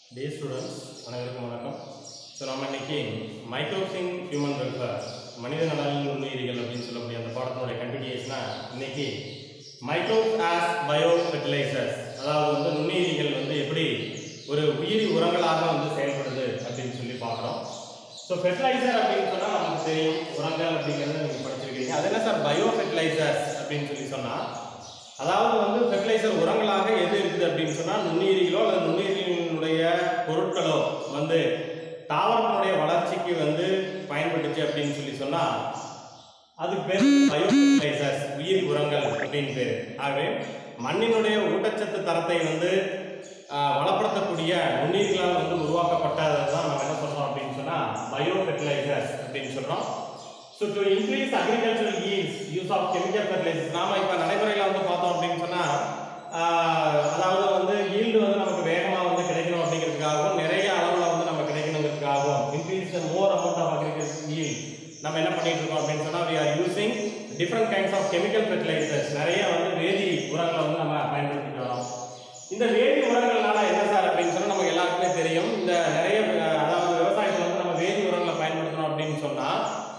டே students அனைவருக்கும் வணக்கம் so நம்ம இன்னைக்கு மைக்ரோசிங் ஹியூமன் வெல்ஃபேர் மனித நலனின் நுண்ணுயிரிகள் அப்படின்னு சொல்லக்கூடிய அந்த பாடத்தினுடைய கண்டினியூஷனாக இன்னைக்கு மைக்ரோ ஆஸ் பயோ ஃபெர்டிலைசர்ஸ் அதாவது வந்து நுண்ணுயிரிகள் வந்து எப்படி ஒரு உயிரி உரங்களாக வந்து செயல்படுது அப்படின்னு சொல்லி பார்க்குறோம் ஸோ ஃபெர்டிலைசர் அப்படின்னு சொன்னால் நமக்கு தெரியும் உரங்கள் அப்படிங்கிறத நீங்கள் படிச்சிருக்கீங்க அது என்ன சார் பயோ ஃபெர்டிலைசர்ஸ் அப்படின்னு சொல்லி சொன்னால் அதாவது வந்து ஃபெர்டிலைசர் உரங்களாக எது இருக்குது அப்படின்னு சொன்னால் நுண்ணுயிரிகளோ அல்லது நுண்ணுயிரிகளுடைய பொருட்களோ வந்து தாவரத்தினுடைய வளர்ச்சிக்கு வந்து பயன்பட்டுச்சு அப்படின்னு சொல்லி சொன்னால் அதுக்கு பேர் பயோ ஃபெர்டிலைசர்ஸ் உயிர் உரங்கள் அப்படின்னு பேர் ஆகவே மண்ணினுடைய ஊட்டச்சத்து தரத்தை வந்து ஆஹ், வளப்படுத்தக்கூடிய நுண்ணுயிர்களால் வந்து உருவாக்கப்பட்டதை தான் நம்ம என்ன சொல்றோம் அப்படின்னு சொன்னால் பயோ ஃபெர்டிலைசர்ஸ் அப்படின்னு சொல்றோம் so to increase agricultural yields use of chemical fertilisers நாம இப்போ நடைமுறையில் வந்து பார்த்தோம் அப்படின்னு சொன்னால் அதாவது வந்து yield வந்து நமக்கு வேகமாக வந்து கிடைக்கணும் அப்படிங்கிறதுக்காகவும் நிறைய அளவில் வந்து நம்ம கிடைக்கணுங்கிறதுக்காகவும் increase more amount of agriculture yield நம்ம என்ன பண்ணிட்டு இருக்கோம் அப்படின்னு சொன்னால் we are using different kinds of chemical fertilisers நிறைய வந்து வேதி உரங்களை வந்து நம்ம பயன்படுத்திட்டு வரோம் இந்த வேதி உரங்கள்னால என்ன சார் அப்படின்னு சொன்னா நமக்கு எல்லாருக்குமே தெரியும் இந்த நிறைய அஹ், அதாவது விவசாயத்துல வந்து நம்ம வேதி உரங்களை பயன்படுத்தணும் அப்படின்னு சொன்னா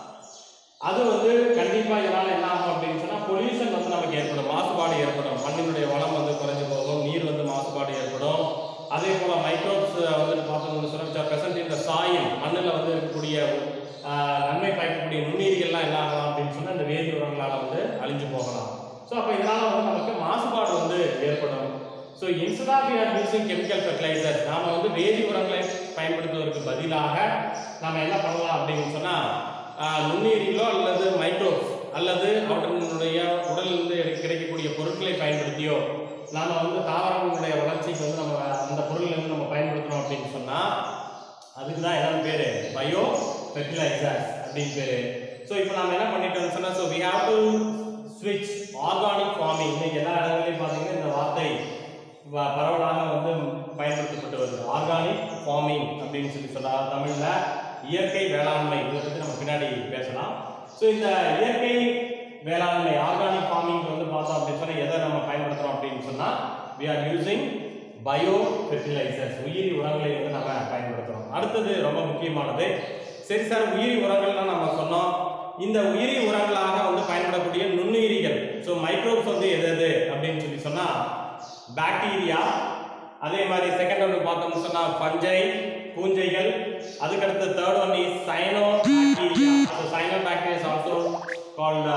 அது வந்து கண்டிப்பா இதனால என்ன ஆகும் அப்படின்னு சொன்னா பொல்யூஷன் வந்து நமக்கு ஏற்படும் மாசுபாடு ஏற்படும் மண்ணினுடைய வளம் வந்து குறைஞ்சு போகும் நீர் வந்து மாசுபாடு ஏற்படும் அதே போல மைக்ரோப்ஸ் வந்து பார்த்தோம்னு சொன்னா பிரசன்ட் இந்த சாயில் மண்ணில் வந்து இருக்கக்கூடிய ஆஹ், நன்மை பயக்கக்கூடிய நுண்ணுயிரிகள்லாம் என்ன ஆகலாம் அப்படின்னு சொன்னா இந்த வேதி உரங்களால வந்து அழிஞ்சு போகலாம் ஸோ அப்போ இதனால வந்து நமக்கு மாசுபாடு வந்து ஏற்படும் so instead we are using chemical fertilisers நாம வந்து வேதி உரங்களை பயன்படுத்துவதற்கு பதிலாக நாம என்ன பண்ணலாம் அப்படின்னு சொன்னா ஆஹ், நுண்ணுயிரிகளோ அல்லது மைக்ரோப்ஸ் அல்லது அவற்றினுடைய உடலிலிருந்து எனக்கு கிடைக்கக்கூடிய பொருட்களை பயன்படுத்தியோ நாம வந்து தாவரங்களுடைய வளர்ச்சிக்கு வந்து நம்ம அந்த பொருள்ல இருந்து நம்ம பயன்படுத்துறோம் அப்படின்னு சொன்னா அதுக்கு தான் என்னன்னு பேரு பயோ ஃபெர்டிலைசர்ஸ் அப்படின்னு பேரு ஸோ இப்போ நாம என்ன பண்ணிட்டோம்னு சொன்னா ஸோ வி ஹாவ் டு ஸ்விட்ச் ஆர்கானிக் ஃபார்மிங் இன்னைக்கு எல்லா இடங்களையும் பார்த்தீங்கன்னா இந்த வார்த்தை வ- பரவலாக வந்து பயன்படுத்தப்பட்டு வருது ஆர்கானிக் ஃபார்மிங் அப்படின்னு சொல்லி சொல்றா தமிழ்ல இயற்கை வேளாண்மை இதை பற்றி நம்ம பின்னாடி பேசலாம் ஸோ இந்த இயற்கை வேளாண்மை ஆர்கானிக் ஃபார்மிங் வந்து பார்த்தோம் அப்படின்னு சொன்னா எதை நம்ம பயன்படுத்துறோம் அப்படின்னு சொன்னா we are using bio fertilisers உயிரி உரங்களை வந்து நம்ம பயன்படுத்துறோம் அடுத்தது ரொம்ப முக்கியமானது சரி சார் உயிரி உரங்கள்லாம் நம்ம சொன்னோம் இந்த உயிரி உரங்களாக வந்து பயன்படக்கூடிய நுண்ணுயிரிகள் ஸோ மைக்ரோப்ஸ் வந்து எது எது அப்படின்னு சொல்லி சொன்னா பாக்டீரியா அதே மாதிரி செகண்ட் ஒன்று பார்த்தோம்னு சொன்னா பஞ்சை பூஞ்சைகள் அதுக்கடுத்து third one is cyanobacteria so cyanobacteria is also called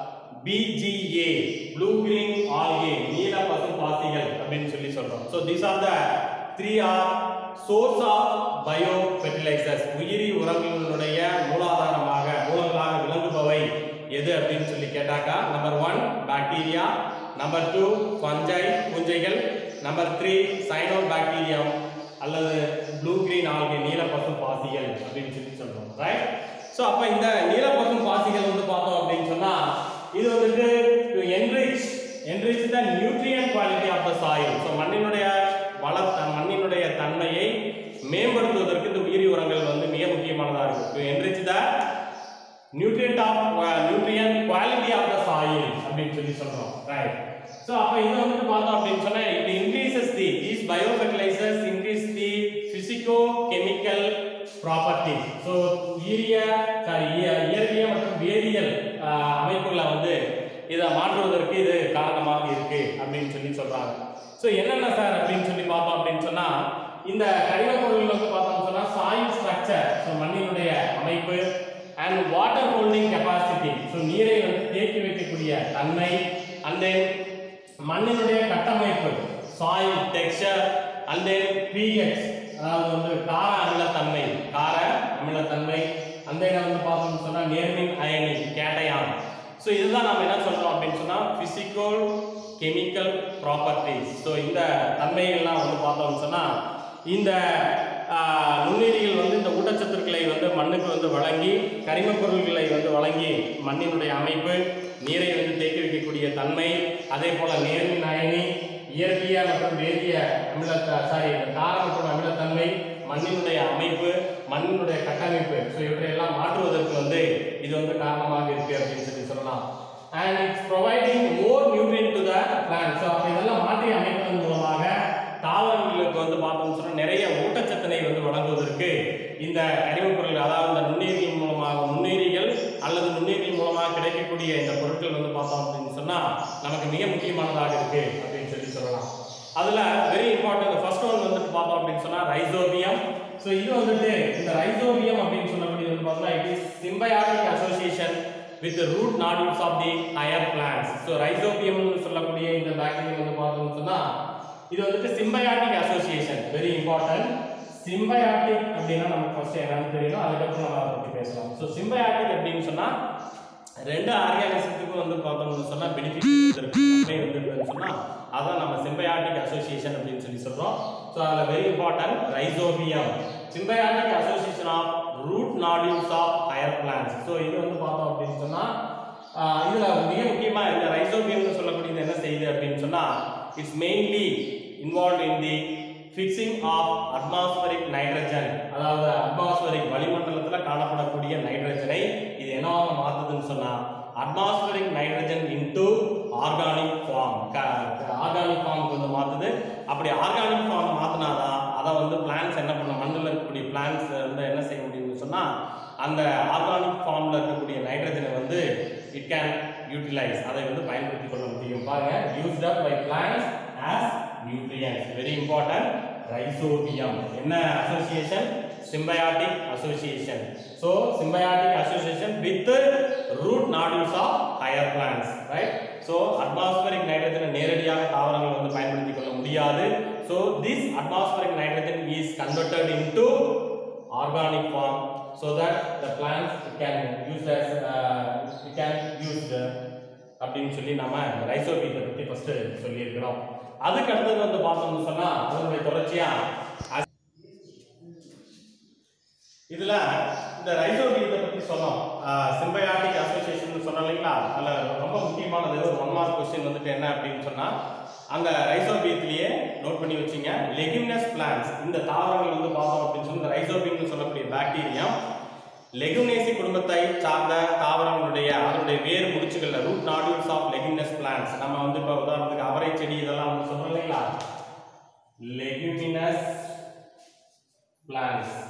BGA blue green algae நீல பசு பாசிகள் அப்படின்னு சொல்லி சொல்றோம் so these are the three are source of bio fertilisers உயிரி உரங்களுடைய மூலாதாரமாக மூலங்களாக விளங்குபவை எது அப்படின்னு சொல்லி கேட்டாக்கா number one bacteria number two fungi பூஞ்சைகள் நம்பர் த்ரீ சைனோ பாக்டீரியம் அல்லது ப்ளூ கிரீன் ஆல்கே நீல பசு பாசிகள் அப்படின்னு சொல்லி சொல்றோம் ரைட் ஸோ அப்போ இந்த நீல பசு பாசிகள் வந்து பார்த்தோம் அப்படின்னு சொன்னா இது வந்துட்டு to enrich enrich the nutrient quality of the soil so மண்ணினுடைய வள த- மண்ணினுடைய தன்மையை மேம்படுத்துவதற்கு இந்த உயிரி உரங்கள் வந்து மிக முக்கியமானதாக இருக்கு to enrich the nutrient of nutrient quality of the soil அப்படின்னு சொல்லி சொல்றோம் ரைட் ஸோ அப்போ இது வந்துட்டு பார்த்தோம் அப்படின்னு சொன்னா it increases the these bio fertilisers increase the physico chemical properties so ஈரிய சாரி இயற்பிய மற்றும் வேதியியல் ஆஹ், அமைப்புகளை வந்து இதை மாற்றுவதற்கு இது காரணமாக இருக்கு அப்படின்னு சொல்லி சொல்றாங்க ஸோ என்னென்ன சார் அப்படின்னு சொல்லி பார்த்தோம் அப்படின்னு சொன்னா இந்த கனிம பொருள்கள் வந்து பார்த்தோம்னு சொன்னா சாயில் ஸ்ட்ரக்சர் ஸோ மண்ணினுடைய அமைப்பு and water holding capacity so நீரை வந்து தேக்கி வைக்கக்கூடிய தன்மை அண்ட் தென் மண்ணினுடைய கட்டமைப்பு soil texture and then pH அதாவது வந்து கார அமிலத்தன்மை கார அமிலத்தன்மை அந்த இடம் வந்து பார்த்தோம்னு சொன்னா நேர்மின் அயனி கேட்டயான் ஸோ இதுதான் நம்ம என்ன சொல்றோம் அப்படின்னு சொன்னா பிசிக்கல் கெமிக்கல் ப்ராப்பர்ட்டிஸ் ஸோ இந்த தன்மைகள்லாம் வந்து பார்த்தோம்னு சொன்னா இந்த ஆஹ், நுண்ணுயிரிகள் வந்து இந்த ஊட்டச்சத்துக்களை வந்து மண்ணுக்கு வந்து வழங்கி கரிம பொருள்களை வந்து வழங்கி மண்ணினுடைய அமைப்பு நீரை வந்து தேக்கி வைக்கக்கூடிய தன்மை அதே போல நேர்மின் அயனி இயற்பிய மற்றும் வேதிய அமில சாரி கார மற்றும் அமிலத்தன்மை மண்ணினுடைய அமைப்பு மண்ணினுடைய கட்டமைப்பு ஸோ இவற்றையெல்லாம் மாற்றுவதற்கு வந்து இது வந்து காரணமாக இருக்கு அப்படின்னு சொல்லி சொல்லலாம் and it's providing more nutrient to the plant so அப்போ இதெல்லாம் மாற்றி அமைப்பதன் மூலமாக தாவரங்களுக்கு வந்து பார்த்தோம்னு சொன்னா நிறைய ஊட்டச்சத்து இந்த கரிமப் பொருள் அதாவது இந்த நுண்ணுயிரிகள் மூலமாக நுண்ணுயிரிகள் அல்லது நுண்ணுயிரிகள் மூலமாக கிடைக்கக்கூடிய இந்த பொருட்கள் வந்து பார்த்தோம் அப்படின்னு சொன்னா நமக்கு மிக முக்கியமானதாக இருக்கு அப்படின்னு சொல்லி சொல்லலாம் அதுல வெரி இம்பார்ட்டன்ட் ஃபர்ஸ்ட் ஒன் வந்துட்டு பார்த்தோம் அப்படின்னு சொன்னா ரைசோபியம் ஸோ இது வந்துட்டு இந்த ரைசோபியம் அப்படின்னு சொல்லக்கூடியது வந்து பார்த்தோம்னா it is symbiotic association with root nodules of the higher plants so ரைசோபியம்னு சொல்லக்கூடிய இந்த பாக்டீரியா வந்து பார்த்தோம்னு சொன்னா இது வந்துட்டு symbiotic association very important symbiotic அப்படின்னா நமக்கு ஃபர்ஸ்ட் என்னன்னு தெரியணும் அதுக்கப்புறம் நம்ம அதை பற்றி பேசலாம் ஸோ சிம்பயாட்டிக் அப்படின்னு சொன்னா ரெண்டு ஆர்கானிசத்துக்கும் வந்து பார்த்தோம்னு சொன்னா பெனிஃபிட் இருக்கு நன்மை வந்துருக்குன்னு சொன்னா அதான் நம்ம சிம்பயாட்டிக் அசோசியேஷன் அப்படின்னு சொல்லி சொல்றோம் ஸோ அதில் very important rhizobium symbiotic association of root nodules of higher plants so இது வந்து பார்த்தோம் அப்படின்னு சொன்னா ஆஹ் இதுல மிக முக்கியமா இந்த ரைசோபியம்னு சொல்லக்கூடியது என்ன செய்யுது அப்படின்னு சொன்னா it's mainly involve in the fixing of atmospheric nitrogen அதாவது அட்மாஸ்பரிக் வளிமண்டலத்தில் காணப்படக்கூடிய நைட்ரஜனை இது என்னவாக மாத்துதுன்னு சொன்னா atmospheric nitrogen into organic form organic ஃபார்முக்கு வந்து மாத்துது அப்படி ஆர்கானிக் ஃபார்ம் மாத்தினாதான் அதை வந்து பிளான்ஸ் என்ன பண்ணும் மண்ணில் இருக்கக்கூடிய பிளான்ஸ் வந்து என்ன செய்ய முடியும்னு சொன்னா அந்த ஆர்கானிக் ஃபார்ம்ல இருக்கக்கூடிய நைட்ரஜனை வந்து இட் கேன் யூட்டிலைஸ் அதை வந்து பயன்படுத்தி கொள்ள முடியும் பாருங்க used up by plants as nutrients very important rhizobium என்ன association symbiotic association so symbiotic association with the root nodules of higher plants right so atmospheric nitrogen நேரடியாக தாவரங்கள் வந்து பயன்படுத்திக் கொள்ள முடியாது so this atmospheric nitrogen is converted into organic form so that the plants can use as uh, it can use the அப்படின்னு சொல்லி நம்ம ரைசோபியத்தை பத்தி ஃபர்ஸ்ட் சொல்லியிருக்கிறோம் அதுக்கு அடுத்தது வந்து பார்த்தோம்னு சொன்னா அதனுடைய தொடர்ச்சியா இதுல இந்த ரைசோபியத்தை பத்தி சொன்னோம் சிம்பயாட்டிக் அசோசியேஷன் சொன்னோம் இல்லைங்களா அதுல ரொம்ப முக்கியமானது ஒரு ஒன் மார்க் கொஸ்டின் வந்துட்டு என்ன அப்படின்னு சொன்னா அந்த ரைசோபியத்திலேயே நோட் பண்ணி வச்சீங்க லெகுமினஸ் பிளான்ஸ் இந்த தாவரங்கள் வந்து பார்த்தோம் அப்படின்னு சொல்லி இந்த ரைசோபியம்னு சொல்லக்கூடிய பாக்டீரியா லெகுமினேசி குடும்பத்தை சார்ந்த தாவரங்களுடைய அதனுடைய வேர் முடிச்சுகள்ல root nodules of leguminous plants நம்ம வந்து இப்போ உதாரணத்துக்கு அவரை செடி இதெல்லாம் வந்து சொல்றோம் இல்லைங்களா லெகுமினஸ் பிளான்ஸ்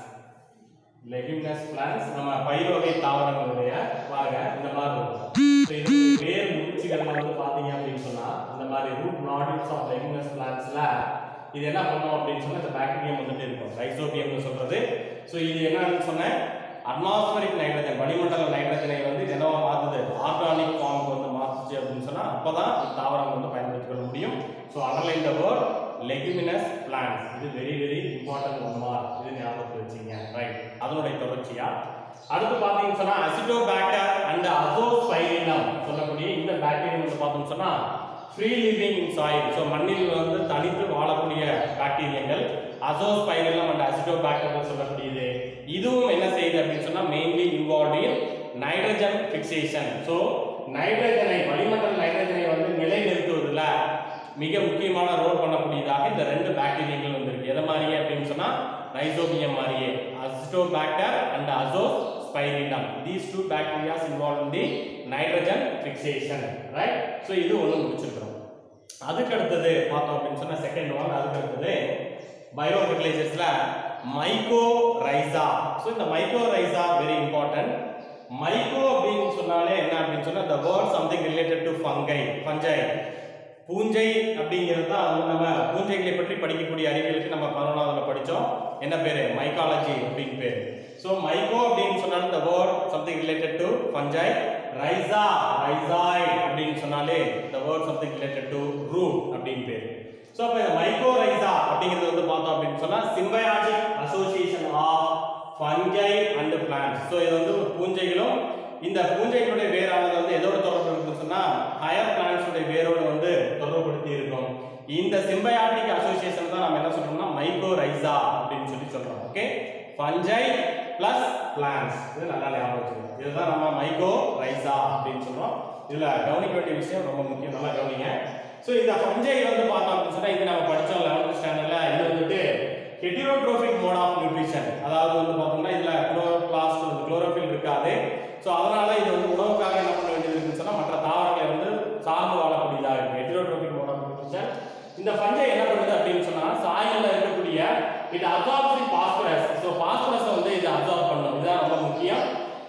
லெகுமினஸ் பிளான்ஸ் நம்ம பயிர் வகை தாவரங்களுடைய பாருங்க இந்த மாதிரி இருக்கும் So, இது வேர் முடிச்சுகள்ல வந்து பாத்தீங்க அப்படின்னு சொன்னா இந்த மாதிரி ரூட் நாடியூல்ஸ் ஆஃப் லெகுமினஸ் பிளான்ஸ்ல இது என்ன பண்ணும் அப்படின்னு சொன்னா இந்த பாக்டீரியம் வந்துட்டு இருக்கும் ரைசோபியம்னு சொல்றது ஸோ இது என்னன்னு சொன்னேன் அட்மாஸ்பரிக் நைட்ரஜன் வளிமண்டல நைட்ரஜனை வந்து இது என்னவா மாத்துது ஆர்கானிக் ஃபார்முக்கு வந்து மாத்துச்சு அப்படின்னு சொன்னா அப்பதான் இந்த தாவரம் வந்து பயன்படுத்திக் கொள்ள முடியும் so underline the word leguminous plants இது very very important one mark இது ஞாபகத்தில் வச்சுங்க ரைட் அதனுடைய தொடர்ச்சியா அடுத்து பார்த்தீங்கன்னு சொன்னா அசிட்டோபாக்டர் அண்ட் அசோஸ்பைரினம் சொல்லக்கூடிய இந்த பாக்டீரியா வந்து பார்த்தோம்னு சொன்னா free living in soil so மண்ணில் வந்து தனித்து வாழக்கூடிய பாக்டீரியங்கள் அசோஸ்பைரினம் அண்ட் அசிட்டோபாக்டர் சொல்லக்கூடியது இதுவும் என்ன செய்யுது அப்படின்னு சொன்னா mainly involve in nitrogen fixation so நைட்ரஜனை வளிமண்டல நைட்ரஜனை வந்து நிலைநிறுத்துவதில் மிக முக்கியமான ரோல் பண்ணக்கூடியதாக இந்த ரெண்டு பாக்டீரியங்கள் வந்திருக்கு எதை மாதிரியே அப்படின்னு சொன்னா ரைசோபியம் மாதிரியே acetobacter and azospirillum these two bacterias involve in the nitrogen fixation right so இது ஒன்று முடிச்சிருக்கிறோம் அதுக்கு அடுத்தது பார்த்தோம் அப்படின்னு சொன்னா செகண்ட் ஒன் அதுக்கு அடுத்தது பயோ ஃபெர்டிலைசர்ஸ்ல மைக்கோ ரைசா ஸோ இந்த மைக்கோ ரைசா வெரி இம்பார்ட்டன்ட் மைக்கோ அப்படின்னு சொன்னாலே என்ன அப்படின்னு சொன்னா the word something related to fungi fungi பூஞ்சை அப்படிங்கிறது தான் வந்து நம்ம பூஞ்சைகளை பற்றி படிக்கக்கூடிய அறிவியலுக்கு நம்ம பதினொன்றாவதுல படித்தோம் என்ன பேர் மைக்காலஜி அப்படின்னு பேர் ஸோ மைக்கோ அப்படின்னு சொன்னாலும் இந்த word something related to fungi rhiza rhizae அப்படின்னு சொன்னாலே இந்த word something related to root அப்படின்னு பேர் ஸோ அப்போ இந்த மைக்கோ ரைசா அப்படிங்கிறது வந்து பார்த்தோம் அப்படின்னு சொன்னால் symbiotic association of fungi and plants so இது வந்து பூஞ்சைகளும் இந்த பூஞ்சைகளுடைய வேரானது வந்து எதோட தொடர்பு இருக்குன்னு சொன்னா ஹையர் பிளான்ஸுடைய வேரோட வந்து தொடர்புபடுத்தி இருக்கும் இந்த சிம்பயாட்டிக் அசோசியேஷன் தான் நம்ம என்ன சொல்றோம்னா மைக்ரோ ரைசா அப்படின்னு சொல்லி சொல்றோம் ஓகே ஃபஞ்சை பிளஸ் பிளான்ஸ் இது நல்லா ஞாபகம் வச்சுக்கணும் இதுதான் நம்ம மைக்ரோ ரைசா அப்படின்னு சொல்றோம் இதுல கவனிக்க வேண்டிய விஷயம் ரொம்ப முக்கியம் நல்லா கவனிங்க ஸோ இந்த ஃபஞ்சை வந்து பார்த்தோம் அப்படின்னு சொன்னா இது நம்ம படிச்சோம் லெவன்த் ஸ்டாண்டர்ட்ல இது வந்துட்டு ஹெட்டிரோட்ரோபிக் மோட் ஆஃப் நியூட்ரிஷன் அதாவது வந்து பார்த்தோம்னா இதுல குளோரோபிளாஸ்ட் குளோரோஃபில் இருக்காது ஸோ அதனால இது வந்து உணவுக்காக என்ன பண்ண வேண்டியது இருக்குன்னு சொன்னா மற்ற தாவரங்களை வந்து சார்ந்து வாழக்கூடியதாக இருக்கு ஹெட்டிரோட்ரோபிக் மோட் ஆஃப் நியூட்ரிஷன் இந்த ஃபஞ்சை என்ன பண்ணுது அப்படின்னு சொன்னா சாயல்ல இருக்கக்கூடிய இது அப்சார்ப்ஷன் பாஸ்பரஸ் ஸோ பாஸ்பரஸ் வந்து இது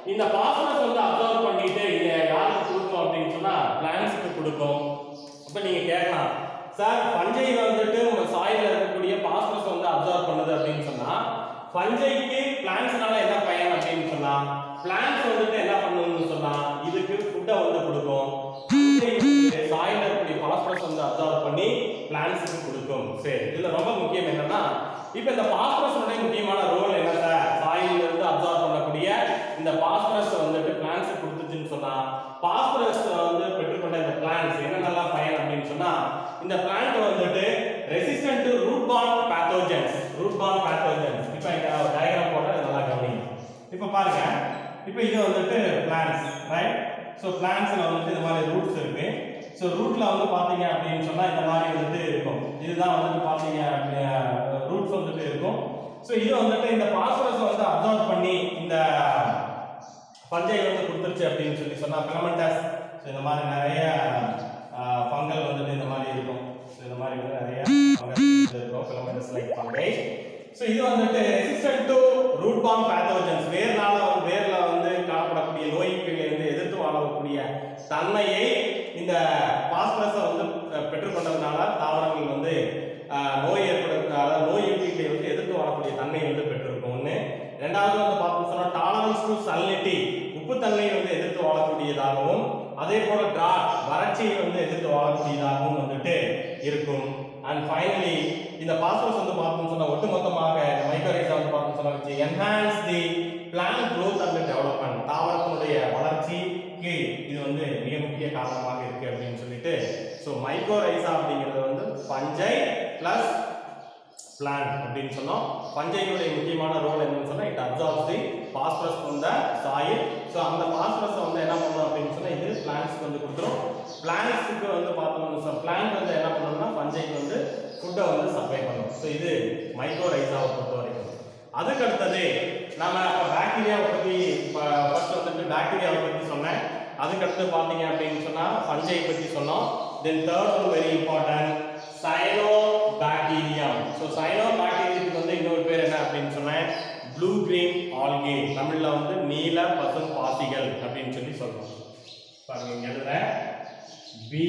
இந்த பாஸ்பரஸ் வந்து அப்சர்வ் பண்ணிட்டு இதை யாருக்கு கொடுக்கும் அப்படின்னு சொன்னா பிளான்ட்ஸுக்கு கொடுக்கும் அப்ப நீங்க கேட்கலாம் சார் பஞ்சை வந்துட்டு உங்க சாயில இருக்கக்கூடிய பாஸ்பரஸ் வந்து அப்சர்வ் பண்ணுது அப்படின்னு சொன்னா பஞ்சைக்கு பிளான்ட்ஸ்னால என்ன பயன் அப்படின்னு சொன்னா பிளான்ட்ஸ் வந்துட்டு என்ன பண்ணணும்னு சொன்னா இதுக்கு ஃபுட்டை வந்து கொடுக்கும் சாயில இருக்கக்கூடிய பாஸ்பரஸ் வந்து அப்சர்வ் பண்ணி பிளான்ட்ஸுக்கு கொடுக்கும் சரி இதுல ரொம்ப முக்கியம் என்னன்னா இப்போ இந்த பாஸ்பரஸோட முக்கியமான ரோல் என்ன சார் சாயில இருந்து அப்சர்வ் பண்ணக்கூடிய இந்த பாஸ்பரஸ் வந்துட்டு பிளான்ட்ஸ் கொடுத்துச்சுன்னு சொன்னா பாஸ்பரஸ் வந்து பெற்றுக்கொண்ட இந்த பிளான்ட்ஸ் என்னென்னலாம் பயன் அப்படின்னு சொன்னா இந்த பிளான்ட் வந்துட்டு resistant to root borne pathogens root borne pathogens இப்போ இங்க டயக்ராம் போட்டா இதை நல்லா கவனிங்க இப்போ பாருங்க இப்போ இது வந்துட்டு பிளான்ட்ஸ் ரைட் ஸோ பிளான்ட்ஸ்ல வந்துட்டு இந்த மாதிரி ரூட்ஸ் இருக்கு ஸோ ரூட்ல வந்து பாத்தீங்க அப்படின்னு சொன்னா இந்த மாதிரி வந்துட்டு இருக்கும் இதுதான் வந்துட்டு பாத்தீங்க ரூட்ஸ் வந்துட்டு இருக்கும் ஸோ இது வந்துட்டு இந்த பாஸ்பரஸ் வந்து அப்சர்வ் பண்ணி இந்த பஞ்சை வந்து கொடுத்துருச்சு அப்படின்னு சொல்லி சொன்னா பிலமெண்டஸ் ஸோ இந்த மாதிரி நிறைய ஃபங்கல் வந்துட்டு இந்த மாதிரி இருக்கும் ஸோ இந்த மாதிரி வந்து நிறைய ஃபங்கல் இருக்கும் பிலமெண்டஸ் லைக் ஃபங்கை ஸோ இது வந்துட்டு resistant to root borne pathogens வேர்னால வந்து வேர்ல வந்து காணப்படக்கூடிய நோய்களை வந்து எதிர்த்து வாழக்கூடிய தன்மையை இந்த பாஸ்பரஸை வந்து அஹ், பெற்றுக்கொண்டதுனால தாவரங்கள் வந்து அஹ், நோய் ஏற்பட அதாவது நோய் யூனிட்டை வந்து எதிர்த்து வாழக்கூடிய தன்மை வந்து பெற்றிருக்கும் ஒன்று ரெண்டாவது வந்து பார்த்தோம்னு சொன்னா டாலரன்ஸ் டு சல்னிட்டி உப்புத்தன்மை வந்து எதிர்த்து வாழக்கூடியதாகவும் அதே போல டிராட் வறட்சியை வந்து எதிர்த்து வாழக்கூடியதாகவும் வந்துட்டு இருக்கும் அண்ட் ஃபைனலி இந்த பாஸ்பரஸ் வந்து பார்த்தோம்னு சொன்னா ஒட்டுமொத்தமாக இந்த மைக்ரோரைசா வந்து பார்த்தோம்னு சொன்னா வச்சு enhance the plant growth and development தாவரத்தினுடைய வளர்ச்சிக்கு இது வந்து மிக முக்கிய காரணமாக இருக்கு அப்படின்னு சொல்லிட்டு ஸோ மைக்ரோரைசா அப்படிங்கிறது வந்து பஞ்சை பிளஸ் பிளான்ட் அப்படின்னு சொன்னோம் பஞ்சையினுடைய முக்கியமான ரோல் என்னன்னு சொன்னா it absorbs the phosphorus from the soil so அந்த பாஸ்பரஸ் வந்து என்ன பண்ணணும் அப்படின்னு சொன்னா இது பிளான்ட்ஸ்க்கு வந்து கொடுத்துரும் பிளான்ட்ஸுக்கு வந்து பார்த்தோம்னு சொன்னா பிளான்ட் வந்து என்ன பண்ணணும்னா பஞ்சைக்கு வந்து ஃபுட்டை வந்து சப்ளை பண்ணும் ஸோ இது மைக்ரோ ரைஸாவை பொறுத்த வரைக்கும் அதுக்கு அடுத்தது நம்ம இப்போ பாக்டீரியாவை பற்றி ஃபர்ஸ்ட் வந்துட்டு பாக்டீரியாவை பற்றி சொன்னேன் அதுக்கு அடுத்து பார்த்தீங்க அப்படின்னு சொன்னா பஞ்சை பற்றி சொன்னோம் then third one very important cyano bacterium so cyano பாக்டீரியத்துக்கு வந்து இன்னொரு பேர் என்ன அப்படின்னு சொன்னேன் ப்ளூ கிரீன் ஆல்கே தமிழ்ல வந்து நீல பசும் பாசிகள் அப்படின்னு சொல்லி சொல்றோம் பாருங்க இங்க எழுதுறேன் B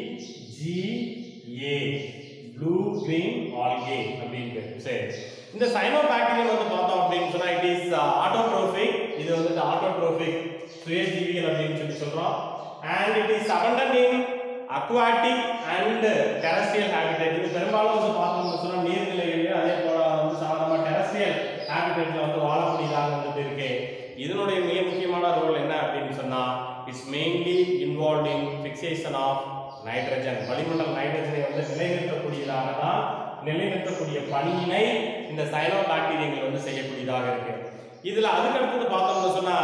G A blue green algae அப்படின்னு பேர் சரி இந்த சைனோ பாக்டீரியம் வந்து பார்த்தோம் அப்படின்னு சொன்னா இட் இஸ் ஆட்டோட்ரோபிக் இது வந்து ஆட்டோட்ரோபிக் சுயஜீவிகள் அப்படின்னு சொல்லி சொல்றோம் and it is abundant in aquatic and terrestrial habitat இது பெரும்பாலும் வந்து பார்த்தோம்னு சொன்னா நீர்நிலைகளில் அதே போல வந்து சாதாரண டெரஸ்ட்ரியல் ஹேபிடேட்ல வந்து வாழக்கூடியதாக வந்துட்டு இருக்கு இதனுடைய மிக முக்கியமான ரோல் என்ன அப்படின்னு சொன்னா it's mainly involve in fixation of nitrogen வளிமண்டல நைட்ரஜனை வந்து நிலைநிறுத்தக்கூடியதாக தான் நிலைநிறுத்தக்கூடிய பணியினை இந்த சைனோ பாக்டீரியங்கள் வந்து செய்யக்கூடியதாக இருக்கு இதுல அதுக்கு அடுத்தது பார்த்தோம்னு சொன்னா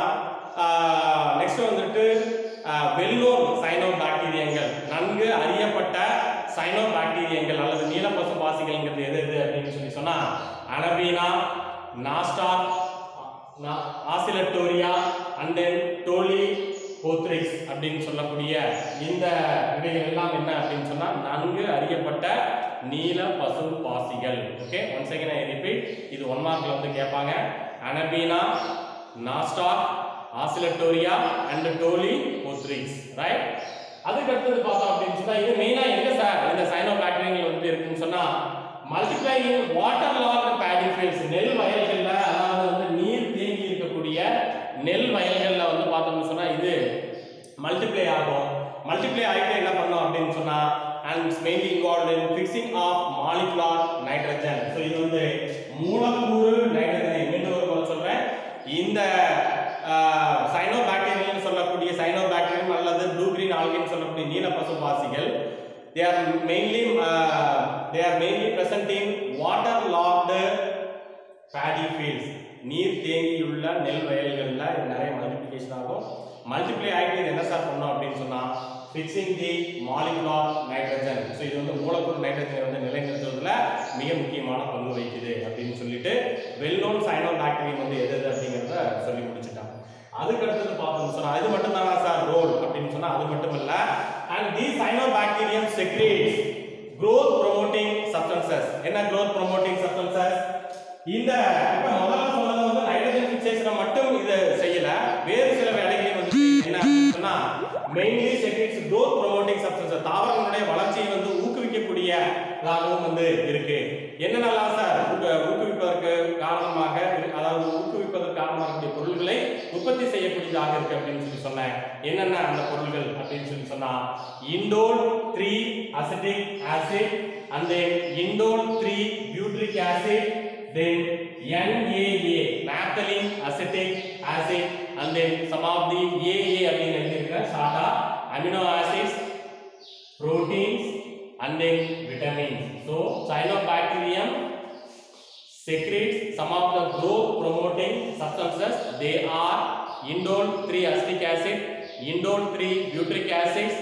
நெக்ஸ்ட் வந்துட்டு வெல்லோன் சைனோ பாக்டீரியங்கள் நன்கு அறியப்பட்ட சைனோ பாக்டீரியங்கள் அல்லது நீலப்பசு பாசிகள்ங்கிறது எது எது அப்படின்னு சொல்லி சொன்னா anabaena nostoc oscillatoria and then tolypothrix அப்படின்னு சொல்லக்கூடிய இந்த இவைகள் எல்லாம் என்ன அப்படின்னு சொன்னா நன்கு அறியப்பட்ட நீல பசு பாசிகள் okay one second I repeat இது ஒன் மார்க்ல வந்து கேட்பாங்க anabaena nostoc oscillatoria and tolypothrix right அதுக்கு அடுத்தது பார்த்தோம் அப்படின்னு சொன்னா இது மெயினா எங்க சார் இந்த சைனோ பாக்டீரியங்கள் வந்து இருக்குன்னு சொன்னா multiply in water log paddy fields நெல் வயல்கள்ல அதாவது வந்து நீர் தேங்கி இருக்கக்கூடிய நெல் வயல்கள்ல வந்து பார்த்தோம்னு சொன்னா இது மல்டிப்ளை ஆகும் மல்டிப்ளை ஆகிட்டு என்ன பண்ணோம் அப்படின்னு சொன்னா and mainly involve in fixing of molecular nitrogen so இது வந்து மூலக்கூறு நைட்ரஜனை மீண்டும் ஒரு முறை சொல்றேன் இந்த சைனோ பாக்டீரியல் சொல்லக்கூடிய சைனோ பாக்டீரியம் அல்லது ப்ளூ கிரீன் ஆல்கின்னு சொல்லக்கூடிய நீல பசு பாசிகள் they are mainly uh, they are mainly present in water logged paddy fields நீர் தேங்கியுள்ள நெல் வயல்களில் இது நிறைய மல்டிப்ளிகேஷன் ஆகும் மல்டிப்ளை ஆகிட்டு இது என்ன சார் பண்ணோம் அப்படின்னு சொன்னா fixing the molecular nitrogen so இது வந்து மூலக்கூறு நைட்ரஜனை வந்து நிலைநிறுத்துவதில் மிக முக்கியமான பங்கு வகிக்குது அப்படின்னு சொல்லிட்டு வெல் நோன் சைனோ பாக்டீரியம் வந்து எது எது அப்படிங்கிறத சொல்லி முடிச்சுட்டான் அதுக்கு அடுத்தது பார்த்தோம்னு சொன்னா இது மட்டும் தானா சார் ரோல் அப்படின்னு சொன்னா அது மட்டும் இல்ல and the cyano bacterium secretes growth promoting substances என்ன growth promoting substances இந்த இப்ப முதல்ல சொன்னது வந்து நைட்ரஜன் ஃபிக்சேஷன் ஃபெர்டிலைசேஷனை மட்டும் இதை செய்யல வேறு சில வேலைகளையும் வந்து செய்யுது. என்ன அப்படின்னு சொன்னா mainly secretes growth promoting substances தாவரங்களுடைய வளர்ச்சியை வந்து ஊக்குவிக்கக்கூடியதாகவும் வந்து இருக்கு என்னென்னலாம் சார் ஊக்க- ஊக்குவிப்பதற்கு காரணமாக இரு- அதாவது ஊக்குவிப்பதற்கு காரணமாக இருக்கக்கூடிய பொருள்களை உற்பத்தி செய்யக்கூடியதாக இருக்கு அப்படின்னு சொல்லி சொன்னேன் என்னென்ன அந்த பொருள்கள் அப்படின்னு சொல்லி சொன்னா indole three acetic acid and then indole 3 butyric acid then NAA naphthalene acetic acid and then some of the AA அப்படின்னு எழுதியிருக்கிறேன் ஷார்ட்டா amino acids proteins and then vitamins so cyanobacterium secretes some of the growth promoting substances they are indole 3 acetic acid indole 3 butyric acids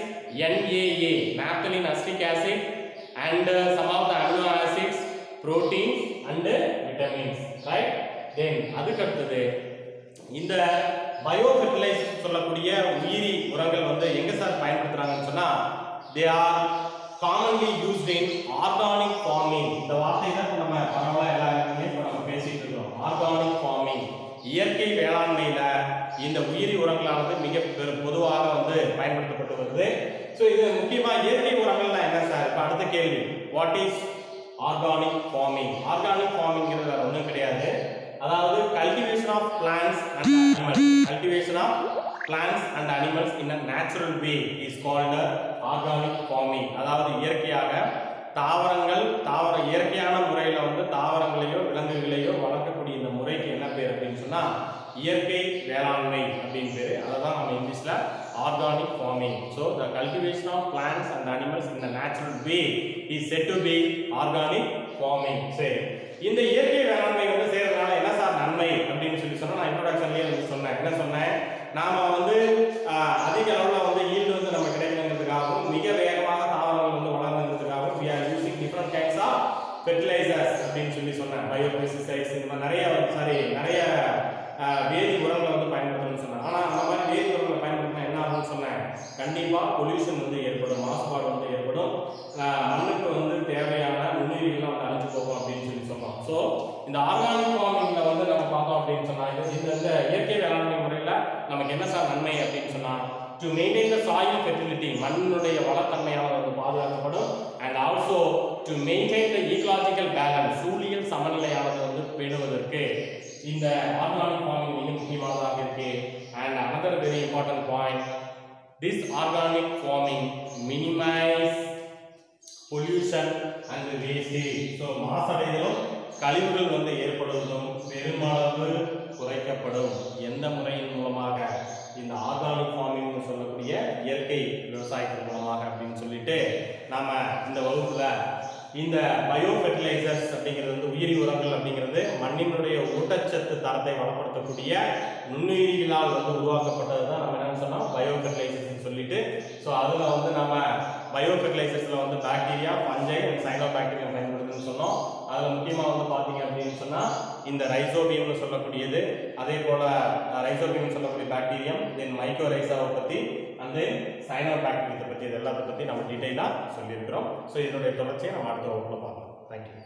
NAA naphthalene acetic acid and uh, some of the amino acids proteins and uh, vitamins right then அதுக்கு அடுத்தது இந்த bio fertiliser சொல்லக்கூடிய உயிரி உரங்கள் வந்து எங்க sir பயன்படுத்துறாங்கன்னு சொன்னா they are commonly used in organic farming இந்த வார்த்தை தான் இப்ப நம்ம பரவலா எல்லா இடத்துலயும் இப்ப நம்ம பேசிட்டு இருக்கோம் ஆர்கானிக் ஃபார்மிங் இயற்கை வேளாண்மையில இந்த உயிரி உரங்களானது மிக பெரு பொதுவாக வந்து பயன்படுத்தப்பட்டு வருது ஸோ இது முக்கியமா இயற்கை உரங்கள்னா என்ன சார் இப்போ அடுத்த கேள்வி what is organic farming organic ஃபார்மிங்கிறது வேற ஒன்றும் கிடையாது அதாவது cultivation of plants and animals cultivation of plants and animals in a natural way is called organic farming அதாவது இயற்கையாக தாவரங்கள் தாவர இயற்கையான முறையில் வந்து தாவரங்களையோ விலங்குகளையோ வளர்க்கக்கூடிய இந்த முறைக்கு என்ன பேர் அப்படின்னு சொன்னா இயற்கை வேளாண்மை அப்படின்னு பேரு அதை தான் நம்ம இங்கிலீஷ்ல organic farming so the cultivation of plants and animals in a natural way is said to be organic farming சரி இந்த இயற்கை வேளாண்மை வந்து செய்யறதுனால என்ன சார் நன்மை அப்படின்னு சொல்லி சொன்னா நான் இன்ட்ரோடக்ஷன்லயே வந்து சொன்னேன் என்ன சொன்னேன் நாம வந்து ஆஹ், அதிக அளவுல வந்து ஈல்டு வந்து நம்ம கிடைக்கணுங்கிறதுக்காகவும் மிக வேகமாக தாவரங்கள் வந்து வளர்ந்துங்கிறதுக்காகவும் we are using different kinds of fertilizers அப்படின்னு சொல்லி சொன்னேன் பயோபெஸ்டிசைட்ஸ் இந்த மாதிரி நிறைய சாரி நிறைய ஆஹ், வேதி உரங்களை வந்து பயன்படுத்தணும்னு சொன்னேன் ஆனா அந்த மாதிரி வேதி உரங்களை பயன்படுத்தினா என்ன ஆகும்னு சொன்னேன் கண்டிப்பா பொல்யூஷன் வந்து ஏற்படும் மாசுபாடு வந்து ஏற்படும் ஆஹ், மண்ணுக்கு வந்து தேவையான நுண்ணுயிரிகள்லாம் வந்து அழிஞ்சு போகும் அப்படின்னு சொல்லி சொன்னோம் ஸோ இந்த ஆர்கானிக் ஃபார்மிங்ல வந்து நம்ம பார்த்தோம் அப்படின்னு சொன்னா இது இந்த இந்த இயற்கை வேளாண்மை முறையில நமக்கு என்ன சார் நன்மை அப்படின்னு சொன்னா to maintain the soil fertility மண்ணுடைய வளத்தன்மையானது வந்து பாதுகாக்கப்படும் and also to maintain the ecological balance சூழியல் சமநிலையானது வந்து பேணுவதற்கு இந்த ஆர்கானிக் ஃபார்மிங் மிக முக்கியமானதாக இருக்கு and another very important point this organic farming minimize pollution and wastage so மாசடைதலும் கழிவுகள் வந்து ஏற்படுவதும் பெருமளவு குறைக்கப்படும் எந்த முறையின் மூலமாக இந்த ஆர்கானிக் ஃபார்மிங்னு சொல்லக்கூடிய இயற்கை விவசாயத்தின் மூலமாக அப்படின்னு சொல்லிட்டு நாம இந்த வகுப்புல இந்த பயோ ஃபெர்டிலைசர்ஸ் அப்படிங்கிறது வந்து உயிரி உரங்கள் அப்படிங்கிறது மண்ணினுடைய ஊட்டச்சத்து தரத்தை வளப்படுத்தக்கூடிய நுண்ணுயிரிகளால் வந்து உருவாக்கப்பட்டது தான் நம்ம என்னன்னு சொன்னோம் பயோ ஃபெர்டிலைசர்ஸ் சொல்லிட்டு ஸோ அதில் வந்து நம்ம பயோ ஃபெர்டிலைசர்ஸில் வந்து பாக்டீரியா பஞ்சை அண்ட் சைனோ பாக்டீரியா பயன்படுத்துன்னு சொன்னோம் அதில் முக்கியமாக வந்து பார்த்தீங்க அப்படின்னு சொன்னால் இந்த ரைசோபியம்னு சொல்லக்கூடியது அதே போல் ரைசோபியம் சொல்லக்கூடிய பாக்டீரியம் தென் மைக்ரோ ரைசாவை பற்றி அந்த சைனோ பாக்டீரியத்தை பற்றி இது எல்லாத்தை பற்றி நம்ம டீட்டெயிலாக சொல்லியிருக்கிறோம் ஸோ இதனுடைய தொடர்ச்சியை நம்ம அடுத்த வகுப்பில் பார்க்கலாம் தேங்க்யூ